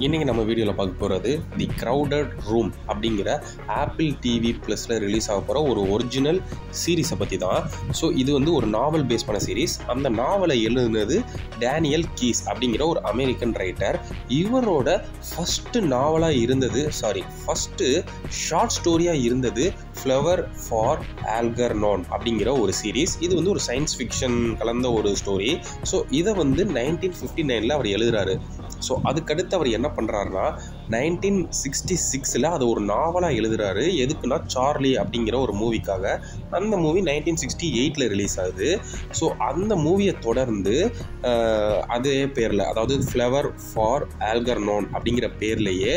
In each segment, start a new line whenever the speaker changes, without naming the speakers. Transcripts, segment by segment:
இன்றைக்கி நம்ம வீடியோவில் பார்க்க போகிறது தி க்ரௌடட் ரூம் அப்படிங்கிற ஆப்பிள் டிவி ப்ளஸில் ரிலீஸ் ஆக போகிற ஒரு ஒரிஜினல் சீரீஸை பற்றி தான் ஸோ இது வந்து ஒரு நாவல் பேஸ் பண்ண சீரீஸ் அந்த நாவலை எழுதுனது டேனியல் கீஸ் அப்படிங்கிற ஒரு அமெரிக்கன் ரைட்டர் இவரோட ஃபஸ்ட்டு நாவலாக இருந்தது சாரி ஃபஸ்ட்டு ஷார்ட் ஸ்டோரியாக இருந்தது ஃப்ளவர் ஃபார் ஆல்கர்னான் அப்படிங்கிற ஒரு சீரீஸ் இது வந்து ஒரு சயின்ஸ் ஃபிக்ஷன் கலந்த ஒரு ஸ்டோரி ஸோ இதை வந்து நைன்டீன் ஃபிஃப்டி நைனில் அவர் எழுதுறாரு ஸோ அதுக்கடுத்து அவர் என்ன பண்ணுறாருனா நைன்டீன் சிக்ஸ்டி சிக்ஸில் அதை ஒரு நாவலாக எழுதுறாரு எதுக்குன்னா சார்லி அப்படிங்கிற ஒரு மூவிக்காக அந்த மூவி நைன்டீன் சிக்ஸ்டி எயிட்டில் ரிலீஸ் ஆகுது ஸோ அந்த மூவியை தொடர்ந்து அஹ், அதே பேரில் அதாவது ஃப்ளவர் ஃபார் ஆல்கர்னோன் அப்படிங்கிற பேர்லேயே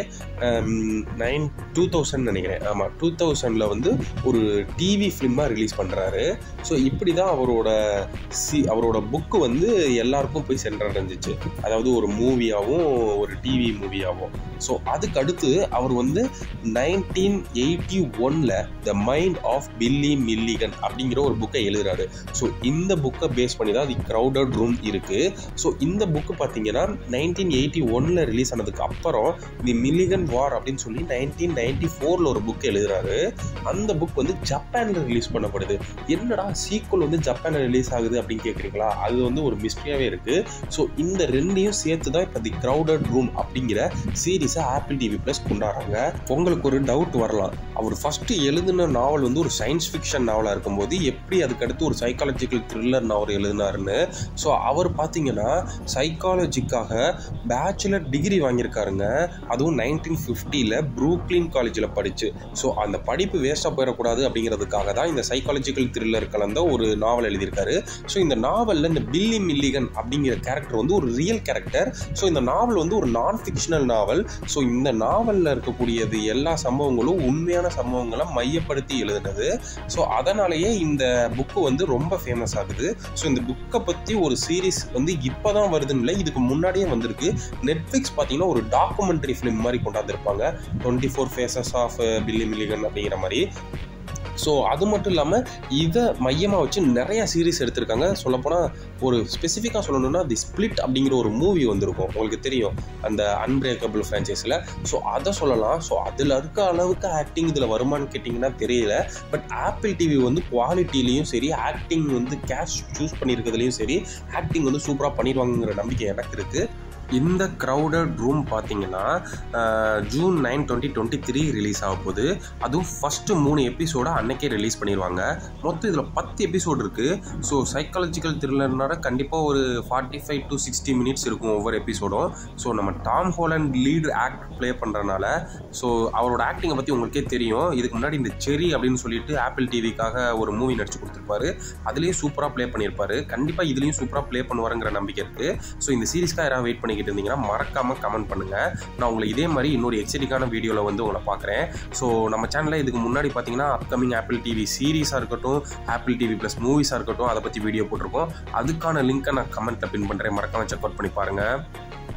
நைன் டூ தௌசண்ட் நினைக்கிறேன் ஆமாம் டூ தௌசண்டில் வந்து ஒரு டிவி ஃபிலிமாக ரிலீஸ் பண்ணுறாரு ஸோ இப்படி தான் அவரோட சி அவரோட புக்கு வந்து எல்லாருக்கும் போய் சென்றடைஞ்சிச்சு அதாவது ஒரு மூவியாகவும் ஒரு டிவி மூவியாகவும் ஸோ அதுக்கு அடுத்து அவர் வந்து நைன்டீன் எயிட்டி ஒனில் the mind of Billy Milligan அப்படிங்கிற ஒரு புக்கை எழுதுறாரு ஸோ இந்த புக்கை பேஸ் பண்ணி தான் தி க்ரௌடட் ரூம் இருக்குது ஸோ இந்த புக்கு பார்த்தீங்கன்னா நைன்டீன் எயிட்டி ஒனில் ரிலீஸ் ஆனதுக்கு அப்புறம் தி மில்லிகன் வார் அப்படின்னு சொல்லி நைன்டீன் நைன்டி ஃபோரில் ஒரு புக் எழுதுறாரு அந்த புக் வந்து ஜப்பானில் ரிலீஸ் பண்ணப்படுது என்னடா சீக்குவல் வந்து ஜப்பானில் ரிலீஸ் ஆகுது அப்படின்னு கேட்குறீங்களா அது வந்து ஒரு மிஸ்ட்ரியாகவே இருக்குது ஸோ இந்த ரெண்டையும் சேர்த்து தான் இப்போ தி க்ரௌடட் ரூம் அப்படிங்கிற சீரீஸை ஆப்பிள் டிவி ப்ளஸ் கொண்டாடுறாங்க உங்களுக்கு ஒரு டவுட் வரலாம் அவர் ஃபஸ்ட்டு எழுதின நாவல் வந்து ஒரு சயின்ஸ் ஃபிக்ஷன் நாவலாக இருக்கும்போது எப்படி அதுக்கடுத்து ஒரு சைக்காலஜிக்கல் த்ரில்லர் நாவல் எழுதினாருன்னு ஸோ அவர் பார்த்தீங்கன்னா சைக்காலஜிக்காக பேச்சுலர் டிகிரி வாங்கியிருக்காருங்க அதுவும் நைன்டீன் ஃபிஃப்டியில் ப்ரூக்லின் காலேஜில் படித்து ஸோ அந்த படிப்பு வேஸ்ட்டாக போயிடக்கூடாது அப்படிங்கிறதுக்காக தான் இந்த சைக்காலஜிக்கல் த்ரில்லர் கலந்த ஒரு நாவல் எழுதியிருக்காரு ஸோ இந்த நாவலில் இந்த பில்லி மில்லிகன் அப்படிங்கிற கேரக்டர் வந்து ஒரு ரியல் கேரக்டர் ஸோ இந்த நாவல் வந்து ஒரு நான் ஃபிக்ஷனல் நாவல் ஸோ இந்த நாவலில் இருக்கக்கூடியது எல்லா சம்பவங்களும் உண்மையான சம்பவங்களை மையப்படுத்தி எழுதுனது ஸோ அதனாலேயே இந்த புக்கு வந்து ரொம்ப ஃபேமஸ் ஆகுது ஸோ இந்த புக்கை பற்றி ஒரு சீரீஸ் வந்து இப்போ தான் வருதுன்னு இல்லை இதுக்கு முன்னாடியே வந்திருக்கு நெட்ஃப்ளிக்ஸ் பார்த்தீங்கன்னா ஒரு டாக்குமெண்ட்ரி ஃபிலிம் மாதிரி கொண்டாந்துருப்பாங்க twenty four faces of Billy Milligan அப்படிங்கிற மாதிரி ஸோ அது மட்டும் இல்லாமல் இதை மையமாக வச்சு நிறைய சீரிஸ் எடுத்திருக்காங்க சொல்லப்போனால் ஒரு ஸ்பெசிஃபிக்காக சொல்லணும்னா தி ஸ்பிளிட் அப்படிங்கிற ஒரு மூவி வந்திருக்கும் உங்களுக்கு தெரியும் அந்த அன்பிரேக்கபிள் ஃப்ரான்ச்சைஸில் ஸோ அதை சொல்லலாம் ஸோ அதில் இருக்க அளவுக்கு ஆக்டிங் இதில் வருமானு கேட்டிங்கன்னா தெரியல பட் ஆப்பிள் டிவி வந்து குவாலிட்டிலையும் சரி ஆக்டிங் வந்து கேஷ் சூஸ் பண்ணியிருக்கிறதுலையும் சரி ஆக்டிங் வந்து சூப்பராக பண்ணிடுவாங்கங்கிற நம்பிக்கை எனக்கு இருக்குது இந்த க்ரௌடட் ரூம் பார்த்தீங்கன்னா ah, June nine twenty twenty three release ஆக போகுது அதுவும் ஃபஸ்ட்டு மூணு எபிசோட அன்னைக்கே ரிலீஸ் பண்ணிடுவாங்க மொத்தம் இதில் பத்து எபிசோடு இருக்குது ஸோ சைக்காலஜிக்கல் த்ரில்லர்னால கண்டிப்பாக ஒரு forty five to sixty minutes இருக்கும் ஒவ்வொரு எபிசோடும் ஸோ நம்ம Tom Holland lead act play பண்ணுறனால ஸோ அவரோட ஆக்டிங்கை பற்றி உங்களுக்கே தெரியும் இதுக்கு முன்னாடி இந்த செரி அப்படின்னு சொல்லிட்டு ஆப்பிள் டிவிக்காக ஒரு மூவி நடிச்சு கொடுத்துருப்பாரு அதுலேயும் சூப்பராக ப்ளே பண்ணியிருப்பாரு கண்டிப்பாக இதுலேயும் சூப்பராக ப்ளே பண்ணுவாருங்கிற நம்பிக்கை இருக்குது ஸோ இந்த சீரிஸ்க்காக யாராவது வெயிட் பண்ணிக்கிட்டு இருந்தீங்கன்னா மறக்காமல் கமெண்ட் பண்ணுங்கள் நான் உங்களை இதே மாதிரி இன்னொரு எக்ஸைட்டிங்கான வீடியோவில் வந்து உங்களை பார்க்குறேன் ஸோ நம்ம சேனலில் இதுக்கு முன்னாடி பார்த்தீங்கன்னா அப்கமிங் ஆப்பிள் டிவி சீரிஸாக இருக்கட்டும் ஆப்பிள் டிவி ப்ளஸ் மூவிஸாக இருக்கட்டும் அதை பற்றி வீடியோ போட்டிருக்கோம் அதுக்கான லிங்க்கை நான் கமெண்ட்டில் பின் பண்ணுறேன் மறக்காமல் செக் அவுட் பண்ணி பாருங்கள்